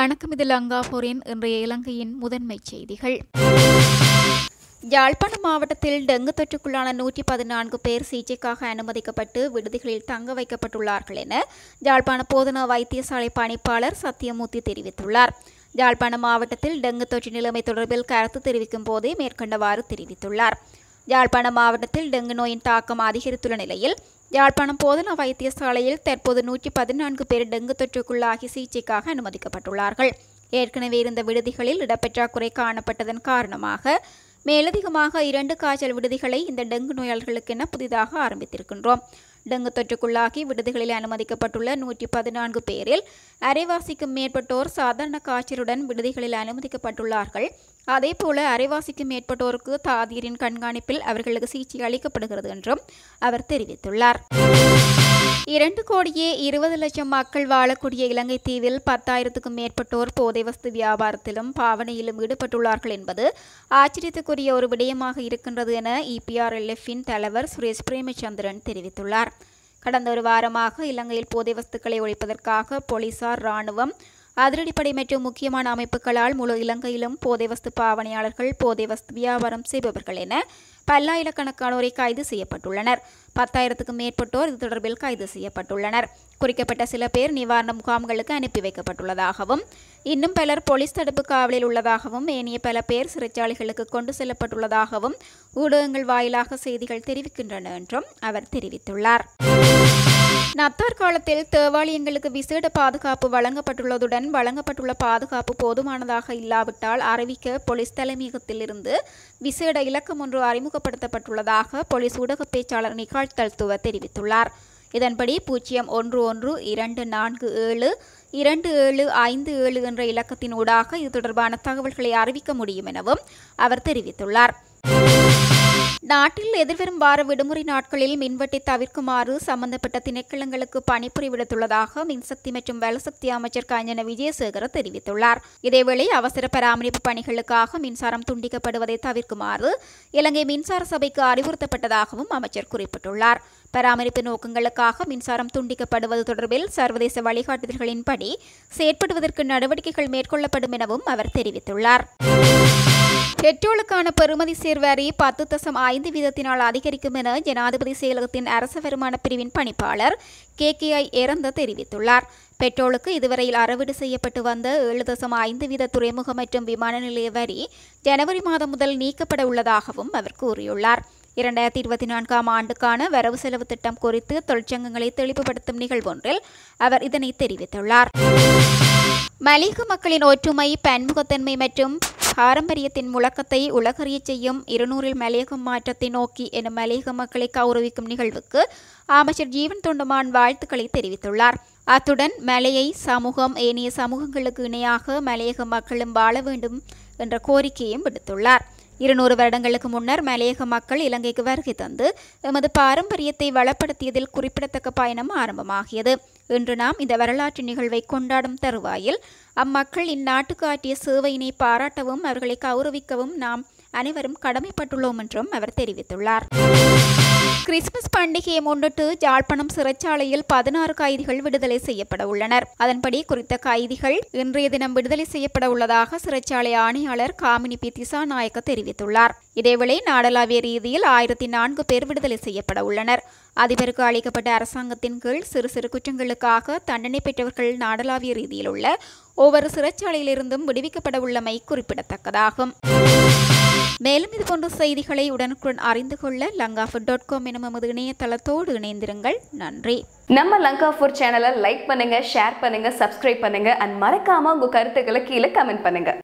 வணக்கம் இது லங்காபூரின் இன்றைய இலங்கையின் முதன்மைச் செய்திகள் யாழ்ப்பாணம் மாவட்டத்தில் டெங்கு தொற்றுக்குள்ளான நூற்றி பதினான்கு பேர் சிகிச்சைக்காக அனுமதிக்கப்பட்டு விடுதிகளில் தங்க வைக்கப்பட்டுள்ளார்கள் என யாழ்ப்பாண போதனா வைத்தியசாலை பணிப்பாளர் சத்தியமூர்த்தி தெரிவித்துள்ளார் யாழ்ப்பாணம் மாவட்டத்தில் டெங்கு தொற்று நிலைமை தொடர்பில் கருத்து தெரிவிக்கும் போதே மேற்கண்டவாறு தெரிவித்துள்ளார் யாழ்ப்பாணம் மாவட்டத்தில் டெங்கு நோயின் தாக்கம் அதிகரித்துள்ள நிலையில் யாழ்ப்பாணம் போதனா வைத்தியசாலையில் தற்போது நூற்றி பதினான்கு பேர் டெங்கு தொற்றுக்குள்ளாகி சிகிச்சைக்காக அனுமதிக்கப்பட்டுள்ளார்கள் ஏற்கனவே இருந்த விடுதிகளில் இடப்பற்றாக்குறை காணப்பட்டதன் காரணமாக மேலதிகமாக இரண்டு காய்ச்சல் விடுதிகளை இந்த டெங்கு நோயாளர்களுக்கென புதிதாக ஆரம்பித்திருக்கின்றோம் டெங்கு தொற்றுக்குள்ளாகி விடுதிகளில் அனுமதிக்கப்பட்டுள்ள நூற்றி பதினான்கு பேரில் அரைவாசிக்கும் மேற்பட்டோர் சாதாரண காய்ச்சலுடன் விடுதிகளில் அனுமதிக்கப்பட்டுள்ளார்கள் அதேபோல அரைவாசிக்கும் மேற்பட்டோருக்கு தாதியரின் கண்காணிப்பில் அவர்களுக்கு சிகிச்சை அளிக்கப்படுகிறது என்றும் அவர் தெரிவித்துள்ளார் இரண்டு கோடியே இருபது லட்சம் மக்கள் வாழக்கூடிய இலங்கை தீவில் பத்தாயிரத்துக்கும் மேற்பட்டோர் போதை வஸ்து வியாபாரத்திலும் பாவனையிலும் ஈடுபட்டுள்ளார்கள் என்பது ஆச்சரியத்துக்குரிய ஒரு விடயமாக இருக்கின்றது என இபிஆர்எல்எஃப்பின் தலைவர் சுரேஷ் பிரேமச்சந்திரன் தெரிவித்துள்ளார் கடந்த ஒரு வாரமாக இலங்கையில் போதை வஸ்துக்களை ஒழிப்பதற்காக போலீசார் ராணுவம் அதிரடிப்படை மற்றும் முக்கியமான அமைப்புகளால் முழு இலங்கையிலும் போதை வஸ்து பாவனையாளர்கள் போதை வஸ்து வியாபாரம் செய்பவர்கள் என பல்லாயிரக்கணக்கானோரை கைது செய்யப்பட்டுள்ளனர் பத்தாயிரத்துக்கும் மேற்பட்டோர் இது தொடர்பில் கைது செய்யப்பட்டுள்ளனர் குறிக்கப்பட்ட சில பேர் நிவாரண முகாம்களுக்கு அனுப்பி வைக்கப்பட்டுள்ளதாகவும் இன்னும் பலர் போலீஸ் தடுப்பு காவலில் உள்ளதாகவும் ஏனைய பல பேர் சிறைச்சாலைகளுக்கு கொண்டு செல்லப்பட்டுள்ளதாகவும் ஊடகங்கள் வாயிலாக செய்திகள் தெரிவிக்கின்றன என்றும் அவர் தெரிவித்துள்ளார் நத்தார் காலத்தில் தேவாலயங்களுக்கு விசேட பாதுகாப்பு வழங்கப்பட்டுள்ளதுடன் வழங்கப்பட்டுள்ள பாதுகாப்பு போதுமானதாக இல்லாவிட்டால் அறிவிக்க போலீஸ் தலைமையகத்திலிருந்து விசேட இலக்கம் ஒன்று அறிமுகப்படுத்தப்பட்டுள்ளதாக போலீஸ் ஊடக பேச்சாளர் நிகால் தல்துவ தெரிவித்துள்ளார் இதன்படி பூஜ்ஜியம் ஒன்று ஒன்று இரண்டு நான்கு ஏழு இரண்டு ஏழு ஐந்து ஏழு என்ற இலக்கத்தின் ஊடாக இது தொடர்பான தகவல்களை அறிவிக்க முடியும் எனவும் அவர் தெரிவித்துள்ளார் நாட்டில் எதிர்வரும் வார விடுமுறை நாட்களில் மின்வெட்டை தவிர்க்குமாறு சம்பந்தப்பட்ட திணைக்களங்களுக்கு பணிப்புரி விடுத்துள்ளதாக மின்சக்தி மற்றும் வலசக்தி அமைச்சர் காஞ்சன விஜயசேகர தெரிவித்துள்ளார் இதேவேளை அவசர பராமரிப்பு பணிகளுக்காக மின்சாரம் துண்டிக்கப்படுவதை தவிர்க்குமாறு இலங்கை மின்சார சபைக்கு அறிவுறுத்தப்பட்டதாகவும் அமைச்சர் குறிப்பிட்டுள்ளார் பராமரிப்பு நோக்கங்களுக்காக மின்சாரம் துண்டிக்கப்படுவது தொடர்பில் சர்வதேச வழிகாட்டுதல்களின்படி செயற்படுவதற்கு நடவடிக்கைகள் மேற்கொள்ளப்படும் எனவும் அவர் தெரிவித்துள்ளார் பெட்ரோலுக்கான பெறுமதி சேர்வரி பத்து தசம் ஐந்து வீதத்தினால் அதிகரிக்கும் என ஜனாதிபதி செயலகத்தின் அரசு வருமான பிரிவின் பணிப்பாளர் கே கே ஐ எரந்த தெரிவித்துள்ளார் பெட்ரோலுக்கு இதுவரையில் அறவீடு செய்யப்பட்டு வந்த ஏழு தசம் ஐந்து வீத துறைமுக மற்றும் விமான நிலைய வரி ஜனவரி மாதம் முதல் நீக்கப்பட உள்ளதாகவும் அவர் கூறியுள்ளார் இரண்டாயிரத்தி இருபத்தி நான்காம் ஆண்டுக்கான வரவு செலவு திட்டம் குறித்து தொழிற்சங்கங்களை தெளிவுபடுத்தும் நிகழ்வொன்றில் அவர் இதனை தெரிவித்துள்ளார் மலிக மக்களின் ஒற்றுமை பன்முகத்தன்மை மற்றும் பாரம்பரியத்தின் முழக்கத்தை உலகறியச் செய்யும் இருநூறில் மலையகம் மாற்றத்தை நோக்கி எனும் மலையக மக்களை கௌரவிக்கும் நிகழ்வுக்கு அமைச்சர் ஜீவன் தொண்டமான் வாழ்த்துக்களை தெரிவித்துள்ளார் அத்துடன் மலையை சமூகம் ஏனைய சமூகங்களுக்கு இணையாக மலையக மக்களும் வாழ வேண்டும் என்ற கோரிக்கையும் விடுத்துள்ளார் இருநூறு வருடங்களுக்கு முன்னர் மலையக மக்கள் இலங்கைக்கு வருகை தந்து எமது பாரம்பரியத்தை வளப்படுத்தியதில் குறிப்பிடத்தக்க பயணம் ஆரம்பமாகியது இன்று நாம் இந்த வரலாற்று நிகழ்வை கொண்டாடும் தருவாயில் அம்மக்கள் இந்நாட்டுக்கு ஆற்றிய சேவையினை பாராட்டவும் அவர்களை கௌரவிக்கவும் நாம் அனைவரும் கடமைப்பட்டுள்ளோம் என்றும் அவர் தெரிவித்துள்ளார் கிறிஸ்துமஸ் பண்டிகையை முன்னிட்டு ஜாழ்ப்பாணம் சிறைச்சாலையில் பதினாறு கைதிகள் விடுதலை செய்யப்பட உள்ளனர் அதன்படி குறித்த கைதிகள் இன்றைய தினம் விடுதலை செய்யப்பட உள்ளதாக சிறைச்சாலை ஆணையாளர் காமினி பி திசாநாயக்க தெரிவித்துள்ளார் இதேவேளை நாடளாவிய ரீதியில் ஆயிரத்தி நான்கு பேர் விடுதலை செய்யப்பட உள்ளனர் அதிபருக்கு அளிக்கப்பட்ட அரசாங்கத்தின் கீழ் சிறு சிறு குற்றங்களுக்காக தண்டனை பெற்றவர்கள் நாடளாவிய ரீதியில் உள்ள ஒவ்வொரு சிறைச்சாலையிலிருந்தும் விடுவிக்கப்பட உள்ளமை குறிப்பிடத்தக்கதாகும் மேலும் இதுபோன்ற செய்திகளை உடனுக்குடன் அறிந்து கொள்ள லங்காஃபுட் டாட் காம் எனும் எமது இணையதளத்தோடு இணைந்திருங்கள் நன்றி நம்ம லங்கா ஃபுட் சேனலை லைக் பண்ணுங்க ஷேர் பண்ணுங்க சப்ஸ்கிரைப் பண்ணுங்க அண்ட் மறக்காம உங்க கருத்துக்களை கீழே கமெண்ட் பண்ணுங்க